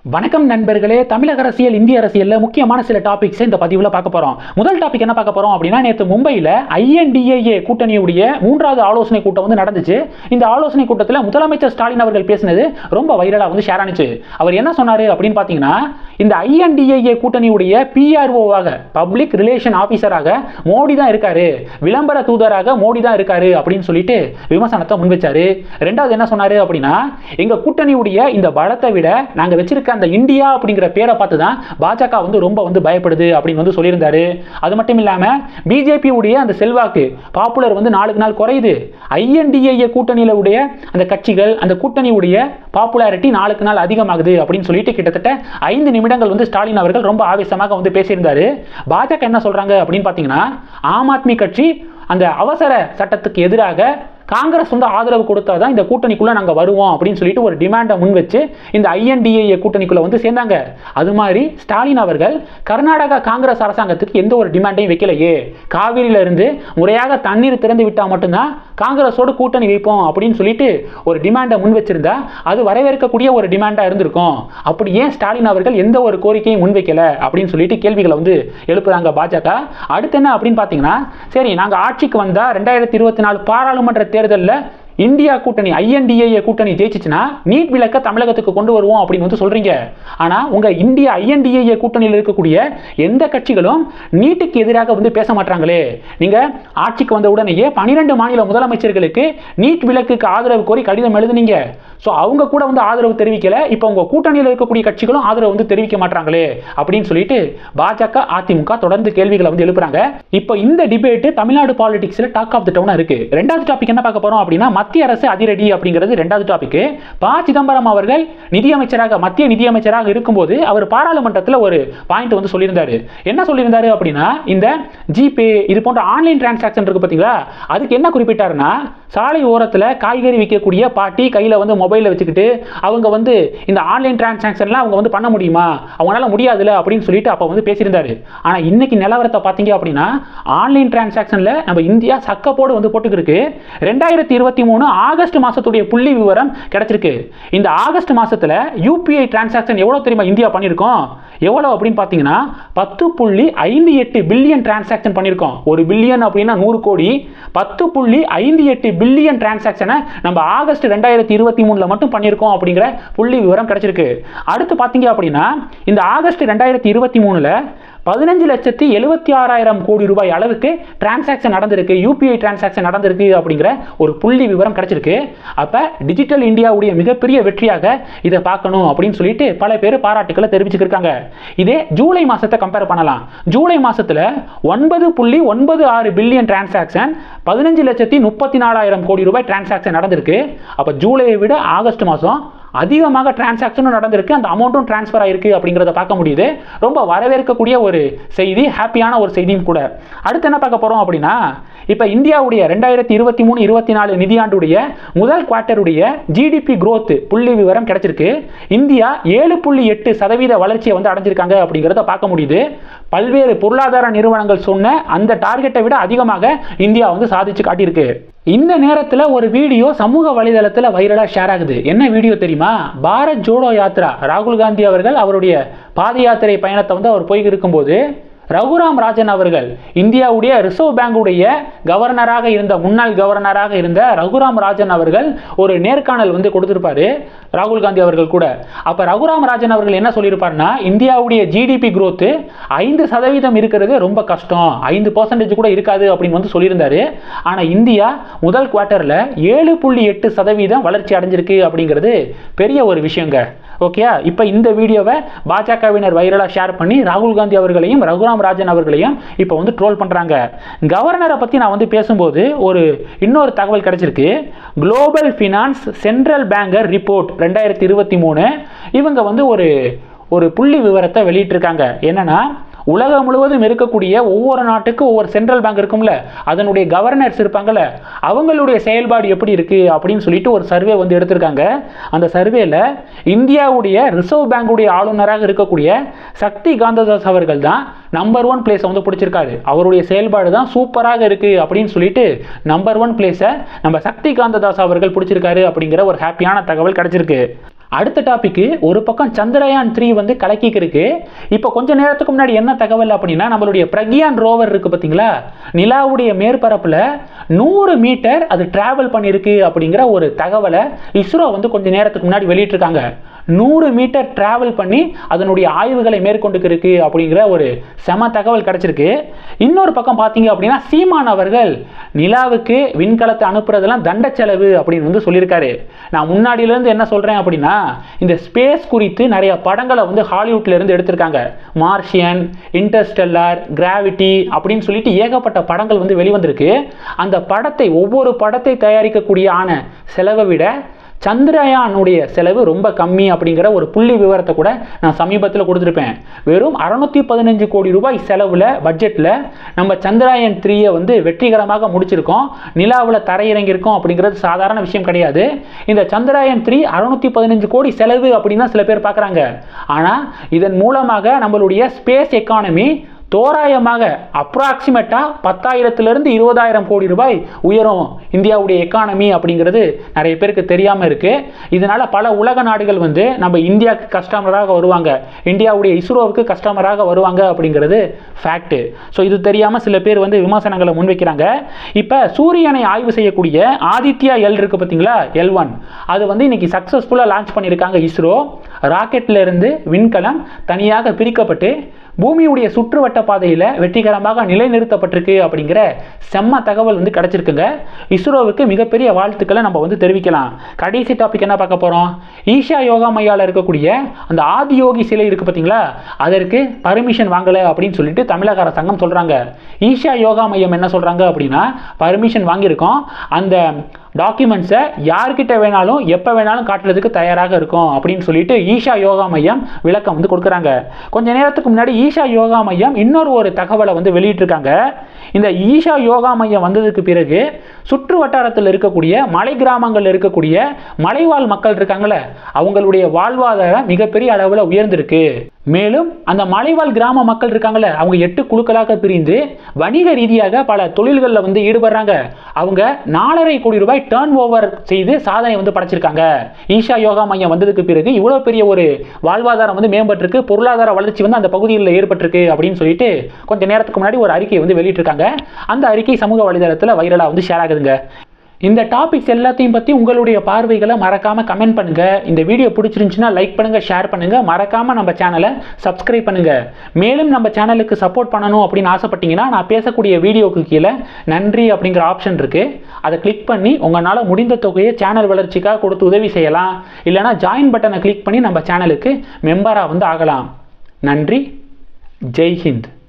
வணக்கம் நண்பர்களே தமிழக அரசியல் இந்திய அரசியல்ல முக்கியமான சில டாபிக்ஸ் இந்த பதிவில் பார்க்க போறோம் முதல் டாபிக் என்ன பார்க்க போறோம் அப்படின்னா நேற்று மும்பையில் ஐஎன்டிஏஏ கூட்டணியுடைய மூன்றாவது ஆலோசனை கூட்டம் வந்து நடந்துச்சு இந்த ஆலோசனை கூட்டத்தில் முதலமைச்சர் ஸ்டாலின் அவர்கள் பேசினது ரொம்ப வைரலா வந்து ஷேர் ஆனிச்சு அவர் என்ன சொன்னாரு அப்படின்னு பார்த்தீங்கன்னா இந்த ஐஎன்டிஏஏ கூட்டணியுடைய பிஆர்ஓவாக பப்ளிக் ரிலேஷன் ஆஃபீஸராக மோடி தான் இருக்காரு விளம்பர தூதராக மோடி தான் இருக்காரு அப்படின்னு சொல்லிட்டு விமர்சனத்தை முன்வச்சாரு ரெண்டாவது என்ன சொன்னாரு அப்படின்னா எங்க கூட்டணியுடைய இந்த பலத்தை விட நாங்க வச்சிருக்க அந்த இந்தியா அப்படிங்கிற பேரை பார்த்து தான் பாஜக வந்து ரொம்ப வந்து பயப்படுது அப்படின்னு வந்து சொல்லியிருந்தாரு அது மட்டும் இல்லாம பிஜேபி உடைய அந்த செல்வாக்கு பாப்புலர் வந்து நாளுக்கு நாள் குறையுது ஐஎன்டிஏ கூட்டணியில உடைய அந்த கட்சிகள் அந்த கூட்டணியுடைய பாப்புலாரிட்டி நாளுக்கு நாள் அதிகமாகுது அப்படின்னு சொல்லிட்டு கிட்டத்தட்ட ஐந்து நிமிடங்கள் வந்து ஸ்டாலின் அவர்கள் ரொம்ப ஆவேசமாக வந்து பேசியிருந்தாரு பாஜக என்ன சொல்றாங்க அப்படின்னு பார்த்தீங்கன்னா ஆம் ஆத்மி கட்சி அந்த அவசர சட்டத்துக்கு எதிராக காங்கிரஸ் வந்து ஆதரவு கொடுத்தா தான் இந்த கூட்டணிக்குள்ள நாங்கள் வருவோம் அப்படின்னு சொல்லிட்டு ஒரு டிமாண்டை முன் வச்சு இந்த ஐஎன்டிஏ கூட்டணிக்குள்ள வந்து சேர்ந்தாங்க அது மாதிரி ஸ்டாலின் அவர்கள் கர்நாடகா காங்கிரஸ் அரசாங்கத்துக்கு எந்த ஒரு டிமாண்டையும் வைக்கலையே காவிரியில இருந்து முறையாக தண்ணீர் திறந்து விட்டால் மட்டும்தான் காங்கிரஸோடு கூட்டணி வைப்போம் அப்படின்னு சொல்லிட்டு ஒரு டிமாண்டை முன் வச்சிருந்தா அது வரவேற்கக்கூடிய ஒரு டிமாண்டா இருந்திருக்கும் அப்படி ஏன் ஸ்டாலின் அவர்கள் எந்த ஒரு கோரிக்கையும் முன்வைக்கல அப்படின்னு சொல்லிட்டு கேள்விகளை வந்து எழுப்புறாங்க பாஜக அடுத்து என்ன அப்படின்னு பார்த்தீங்கன்னா சரி நாங்கள் ஆட்சிக்கு வந்தா ரெண்டாயிரத்தி இருபத்தி நாலு பாராளுமன்ற தேர்தலில் இந்தியா கூட்டணி ஐஎன்டிஏ கூட்டணி ஜெயிச்சிச்சுன்னா நீட் விலக்க தமிழகத்துக்கு கொண்டு வருவோம் அப்படின்னு வந்து சொல்றீங்க ஆனா உங்க இந்தியா ஐஎன்டிஏ கூட்டணியில் இருக்கக்கூடிய எந்த கட்சிகளும் நீட்டுக்கு எதிராக வந்து பேச மாட்டாங்களே நீங்க ஆட்சிக்கு வந்த உடனேயே பனிரெண்டு மாநில முதலமைச்சர்களுக்கு நீட் விலக்குக்கு ஆதரவு கோரி கடிதம் எழுதுனீங்க ஸோ அவங்க கூட வந்து ஆதரவு தெரிவிக்கல இப்போ உங்க கூட்டணியில் இருக்கக்கூடிய கட்சிகளும் ஆதரவு வந்து தெரிவிக்க மாட்டாங்களே அப்படின்னு சொல்லிட்டு பாஜக அதிமுக தொடர்ந்து கேள்விகளை வந்து எழுப்புறாங்க இப்போ இந்த டிபேட் தமிழ்நாடு பாலிடிக்ஸ்ல டாக் ஆஃப் த டவுனா இருக்கு ரெண்டாவது டாபிக் என்ன பார்க்க போறோம் அப்படின்னா மத்திய அரசு அதிரடி அப்படிங்கிறது ரெண்டாவது டாபிக் ப சிதம்பரம் அவர்கள் நிதியமைச்சராக மத்திய நிதியமைச்சராக இருக்கும்போது அவர் பாராளுமன்றத்தில் ஒரு பாயிண்ட் வந்து சொல்லியிருந்தாரு என்ன சொல்லியிருந்தாரு அப்படின்னா இந்த ஜிபே இது போன்ற ஆன்லைன் டிரான்சாக்ஷன் இருக்கு பார்த்தீங்களா அதுக்கு என்ன குறிப்பிட்டாருன்னா சாலை ஓரத்தில் காய்கறி விற்கக்கூடிய பாட்டி கையில் வந்து மொபைலில் வச்சுக்கிட்டு அவங்க வந்து இந்த ஆன்லைன் டிரான்சாக்ஷன்லாம் அவங்க வந்து பண்ண முடியுமா அவங்களால முடியாதுல்ல அப்படின்னு சொல்லிட்டு அப்போ வந்து பேசியிருந்தாரு ஆனால் இன்னைக்கு நிலவரத்தை பார்த்தீங்க அப்படின்னா ஆன்லைன் டிரான்சாக்ஷனில் நம்ம இந்தியா சக்கப்போடு வந்து போட்டுக்கிருக்கு ரெண்டாயிரத்தி இருபத்தி மூணு ஆகஸ்ட் மாதத்துடைய புள்ளி விவரம் கிடைச்சிருக்கு இந்த ஆகஸ்ட் மாதத்தில் யூபிஐ டிரான்சாக்ஷன் எவ்வளோ தெரியுமா இந்தியா பண்ணியிருக்கோம் எவ்வளோ அப்படின்னு பார்த்தீங்கன்னா பத்து புள்ளி ஐந்து எட்டு பில்லியன் டிரான்சாக்ஷன் பண்ணியிருக்கோம் ஒரு பில்லியன் அப்படின்னா நூறு கோடி பத்து புள்ளி ஐந்து எட்டு பில்லியன் டிரான்சாக்ஷனை நம்ம ஆகஸ்ட் ரெண்டாயிரத்தி இருபத்தி மூணில் மட்டும் பண்ணியிருக்கோம் அப்படிங்கிற புள்ளி விவரம் கிடைச்சிருக்கு அடுத்து பார்த்தீங்க அப்படின்னா இந்த ஆகஸ்ட் ரெண்டாயிரத்தி இருபத்தி மூணில் பதினஞ்சு லட்சத்தி எழுபத்தி ஆறாயிரம் கோடி ரூபாய் அளவுக்கு டிரான்சாக்ஷன் நடந்திருக்கு யூபிஐ டிரான்சாக்ஷன் நடந்திருக்கு அப்படிங்கிற ஒரு புள்ளி விவரம் கிடைச்சிருக்கு அப்போ டிஜிட்டல் இந்தியாவுடைய மிகப்பெரிய வெற்றியாக இதை பார்க்கணும் அப்படின்னு சொல்லிட்டு பல பேர் பாராட்டுக்களை தெரிவிச்சுக்கிருக்காங்க இதே ஜூலை மாதத்தை கம்பேர் பண்ணலாம் ஜூலை மாதத்தில் ஒன்பது புள்ளி ஒன்பது ஆறு பில்லியன் டிரான்சாக்ஷன் பதினஞ்சு லட்சத்தி முப்பத்தி நாலாயிரம் கோடி ரூபாய் டிரான்சாக்ஷன் நடந்திருக்கு அப்போ ஜூலையை விட ஆகஸ்ட் மாதம் அதிகமாக டிரான்சாக்ஷனும் நடந்திருக்கு அந்த அமௌண்ட்டும் டிரான்ஸ்ஃபர் ஆயிருக்கு அப்படிங்கிறத பார்க்க முடியுது ரொம்ப வரவேற்கக்கூடிய ஒரு செய்தி ஹாப்பியான ஒரு செய்தியும் கூட அடுத்து என்ன பார்க்க போகிறோம் அப்படின்னா இப்போ இந்தியாவுடைய ரெண்டாயிரத்தி இருபத்தி மூணு இருபத்தி நாலு நிதியாண்டுடைய முதல் குவார்ட்டருடைய ஜிடிபி growth புள்ளி விவரம் கிடைச்சிருக்கு இந்தியா ஏழு புள்ளி எட்டு சதவீத வளர்ச்சியை வந்து அடைஞ்சிருக்காங்க அப்படிங்கிறத பார்க்க முடியுது பல்வேறு பொருளாதார நிறுவனங்கள் சொன்ன அந்த டார்கெட்டை விட அதிகமாக இந்தியா வந்து சாதிச்சு காட்டியிருக்கு இந்த நேரத்தில் ஒரு வீடியோ சமூக வலைதளத்தில் வைரலாக ஷேர் ஆகுது என்ன வீடியோ தெரியுமா பாரத் ஜோடோ யாத்ரா ராகுல் காந்தி அவர்கள் அவருடைய பாத யாத்திரை பயணத்தை வந்து அவர் போய் இருக்கும்போது ரகுராம் ராஜன் அவர்கள் இந்தியாவுடைய ரிசர்வ் பேங்குடைய கவர்னராக இருந்த முன்னாள் கவர்னராக இருந்த ரகுராம் ராஜன் அவர்கள் ஒரு நேர்காணல் வந்து கொடுத்திருப்பாரு ராகுல் காந்தி அவர்கள் கூட அப்ப ரகுராம் ராஜன் அவர்கள் என்ன சொல்லியிருப்பாருன்னா இந்தியாவுடைய ஜிடிபி growth ஐந்து சதவீதம் இருக்கிறது ரொம்ப கஷ்டம் ஐந்து பர்சன்டேஜ் கூட இருக்காது அப்படின்னு வந்து சொல்லியிருந்தாரு ஆனா இந்தியா முதல் குவார்ட்டர்ல ஏழு புள்ளி எட்டு சதவீதம் வளர்ச்சி அடைஞ்சிருக்கு அப்படிங்கிறது பெரிய ஒரு விஷயங்க ஓகே இப்போ இந்த வீடியோவை பாஜகவினர் வைரலாக ஷேர் பண்ணி ராகுல் காந்தி அவர்களையும் ரகுராம் ராஜன் அவர்களையும் இப்போ வந்து ட்ரோல் பண்ணுறாங்க கவர்னரை பற்றி நான் வந்து பேசும்போது ஒரு இன்னொரு தகவல் கிடைச்சிருக்கு global finance central banker report ரெண்டாயிரத்தி இருபத்தி மூணு இவங்க வந்து ஒரு ஒரு புள்ளி விவரத்தை வெளியிட்டிருக்காங்க என்னன்னா உலகம் முழுவதும் இருக்கக்கூடிய ஒவ்வொரு நாட்டுக்கும் ஒவ்வொரு சென்ட்ரல் பேங்க் இருக்கும்ல அதனுடைய கவர்னர்ஸ் இருப்பாங்கல்ல அவங்களுடைய செயல்பாடு எப்படி இருக்கு அப்படின்னு சொல்லிட்டு ஒரு சர்வே வந்து எடுத்திருக்காங்க அந்த சர்வேல இந்தியாவுடைய ரிசர்வ் பேங்குடைய ஆளுநராக இருக்கக்கூடிய சக்தி காந்ததாஸ் அவர்கள் தான் நம்பர் ஒன் பிளேஸை வந்து பிடிச்சிருக்காரு அவருடைய செயல்பாடு தான் சூப்பராக இருக்கு அப்படின்னு சொல்லிட்டு நம்பர் ஒன் பிளேஸை நம்ம சக்தி காந்ததாஸ் அவர்கள் பிடிச்சிருக்காரு அப்படிங்கிற ஒரு ஹாப்பியான தகவல் கிடைச்சிருக்கு அடுத்த டாபிக் ஒரு பக்கம் சந்திரயான் த்ரீ வந்து கலக்கிக்கு இருக்கு இப்போ கொஞ்ச நேரத்துக்கு முன்னாடி என்ன தகவல் அப்படின்னா நம்மளுடைய பிரக்யான் ரோவர் இருக்கு பார்த்தீங்களா நிலாவுடைய மேற்பரப்பில் நூறு மீட்டர் அது டிராவல் பண்ணியிருக்கு அப்படிங்கிற ஒரு தகவலை இஸ்ரோ வந்து கொஞ்ச நேரத்துக்கு முன்னாடி வெளியிட்டிருக்காங்க நூறு மீட்டர் டிராவல் பண்ணி அதனுடைய ஆய்வுகளை மேற்கொண்டுக்கு இருக்கு அப்படிங்கிற ஒரு செம தகவல் கிடைச்சிருக்கு இன்னொரு பக்கம் பார்த்தீங்க அப்படின்னா சீமான் அவர்கள் நிலாவுக்கு விண்கலத்தை அனுப்புறதெல்லாம் தண்ட செலவு அப்படின்னு வந்து சொல்லியிருக்காரு நான் முன்னாடியிலேருந்து என்ன சொல்கிறேன் அப்படின்னா இந்த ஸ்பேஸ் குறித்து நிறைய படங்களை வந்து ஹாலிவுட்ல இருந்து எடுத்திருக்காங்க மார்ஷியன் இன்டர்ஸ்டெல்லார் கிராவிட்டி அப்படின்னு சொல்லிட்டு ஏகப்பட்ட படங்கள் வந்து வெளிவந்திருக்கு அந்த படத்தை ஒவ்வொரு படத்தை தயாரிக்கக்கூடிய ஆன செலவை விட சந்திரயானுடைய செலவு ரொம்ப கம்மி அப்படிங்கிற ஒரு புள்ளி விவரத்தை கூட நான் சமீபத்தில் கொடுத்துருப்பேன் வெறும் அறுநூத்தி பதினஞ்சு கோடி ரூபாய் செலவில் பட்ஜெட்டில் நம்ம சந்திரயான் த்ரீயை வந்து வெற்றிகரமாக முடிச்சிருக்கோம் நிலாவில் தரையிறங்கியிருக்கோம் அப்படிங்கிறது சாதாரண விஷயம் கிடையாது இந்த சந்திரயான் த்ரீ அறுநூத்தி பதினஞ்சு கோடி செலவு அப்படின்னு தான் சில பேர் பார்க்குறாங்க ஆனால் இதன் மூலமாக நம்மளுடைய ஸ்பேஸ் எக்கானமி தோராயமாக அப்ராக்சிமேட்டாக பத்தாயிரத்திலிருந்து இருபதாயிரம் கோடி ரூபாய் உயரும் இந்தியாவுடைய எக்கானமி அப்படிங்கிறது நிறைய பேருக்கு தெரியாமல் இருக்குது இதனால் பல உலக நாடுகள் வந்து நம்ம இந்தியாவுக்கு கஸ்டமராக வருவாங்க இந்தியாவுடைய இஸ்ரோவுக்கு கஸ்டமராக வருவாங்க அப்படிங்கிறது ஃபேக்ட்டு ஸோ இது தெரியாமல் சில பேர் வந்து விமர்சனங்களை முன்வைக்கிறாங்க இப்போ சூரியனை ஆய்வு செய்யக்கூடிய ஆதித்யா எல் இருக்குது பார்த்தீங்களா எல் ஒன் அது வந்து இன்னைக்கு சக்ஸஸ்ஃபுல்லாக லான்ச் பண்ணியிருக்காங்க இஸ்ரோ ராக்கெட்ல இருந்து விண்கலம் தனியாக பிரிக்கப்பட்டு பூமியுடைய சுற்றுவட்ட பாதையில் வெற்றிகரமாக நிலைநிறுத்தப்பட்டிருக்கு அப்படிங்கிற செம்ம தகவல் வந்து கிடைச்சிருக்குங்க இஸ்ரோவுக்கு மிகப்பெரிய வாழ்த்துக்களை நம்ம வந்து தெரிவிக்கலாம் கடைசி டாபிக் என்ன பார்க்க போகிறோம் ஈஷா யோகா மையாவில் இருக்கக்கூடிய அந்த ஆதியோகி சிலை இருக்குது பார்த்தீங்களா அதற்கு பர்மிஷன் வாங்கலை அப்படின்னு சொல்லிட்டு தமிழக அரசாங்கம் சொல்கிறாங்க ஈஷா யோகா மையம் என்ன சொல்கிறாங்க அப்படின்னா பர்மிஷன் வாங்கியிருக்கோம் அந்த டாக்குமெண்ட்ஸை யார்கிட்ட வேணாலும் எப்போ வேணாலும் காட்டுறதுக்கு தயாராக இருக்கும் அப்படின்னு சொல்லிட்டு ஈஷா யோகா மையம் விளக்கம் வந்து கொடுக்குறாங்க கொஞ்ச நேரத்துக்கு முன்னாடி ஈஷா யோகா மையம் இன்னொரு ஒரு தகவலை வந்து வெளியிட்டிருக்காங்க இந்த ஈஷா யோகா மையம் வந்ததுக்கு பிறகு சுற்று வட்டாரத்தில் இருக்கக்கூடிய மலை கிராமங்களில் இருக்கக்கூடிய மலைவாழ் மக்கள் இருக்காங்களே அவங்களுடைய வாழ்வாதாரம் மிகப்பெரிய அளவில் உயர்ந்திருக்கு மேலும் அந்த மலைவாழ் கிராம மக்கள் இருக்காங்களே அவங்க எட்டு குழுக்களாக பிரிந்து வணிக ரீதியாக பல தொழில்களில் வந்து ஈடுபடுறாங்க அவங்க நாலரை கோடி ரூபாய் டேர்ன் ஓவர் செய்து சாதனை வந்து படைச்சிருக்காங்க ஈஷா யோகா மையம் வந்ததுக்கு பிறகு இவ்வளோ பெரிய ஒரு வாழ்வாதாரம் வந்து மேம்பட்டிருக்கு பொருளாதார வளர்ச்சி வந்து அந்த பகுதிகளில் ஏற்பட்டிருக்கு அப்படின்னு சொல்லிட்டு கொஞ்ச நேரத்துக்கு முன்னாடி ஒரு அறிக்கையை வந்து வெளியிட்டிருக்காங்க அந்த அறிக்கை சமூக வலைதளத்தில் வைரலாக வந்து ஷேர் ஆகுதுங்க இந்த டாபிக்ஸ் எல்லாத்தையும் பற்றி உங்களுடைய பார்வைகளை மறக்காமல் கமெண்ட் பண்ணுங்கள் இந்த வீடியோ பிடிச்சிருந்துச்சுன்னா லைக் பண்ணுங்கள் ஷேர் பண்ணுங்கள் மறக்காமல் நம்ம சேனலை சப்ஸ்கிரைப் பண்ணுங்கள் மேலும் நம்ம சேனலுக்கு சப்போர்ட் பண்ணணும் அப்படின்னு ஆசைப்பட்டீங்கன்னா நான் பேசக்கூடிய வீடியோக்கு கீழே நன்றி அப்படிங்கிற ஆப்ஷன் இருக்குது அதை கிளிக் பண்ணி உங்களால் முடிந்த தொகையை சேனல் வளர்ச்சிக்காக கொடுத்து உதவி செய்யலாம் இல்லைனா ஜாயின் பட்டனை கிளிக் பண்ணி நம்ம சேனலுக்கு மெம்பராக வந்து ஆகலாம் நன்றி ஜெய் ஹிந்த்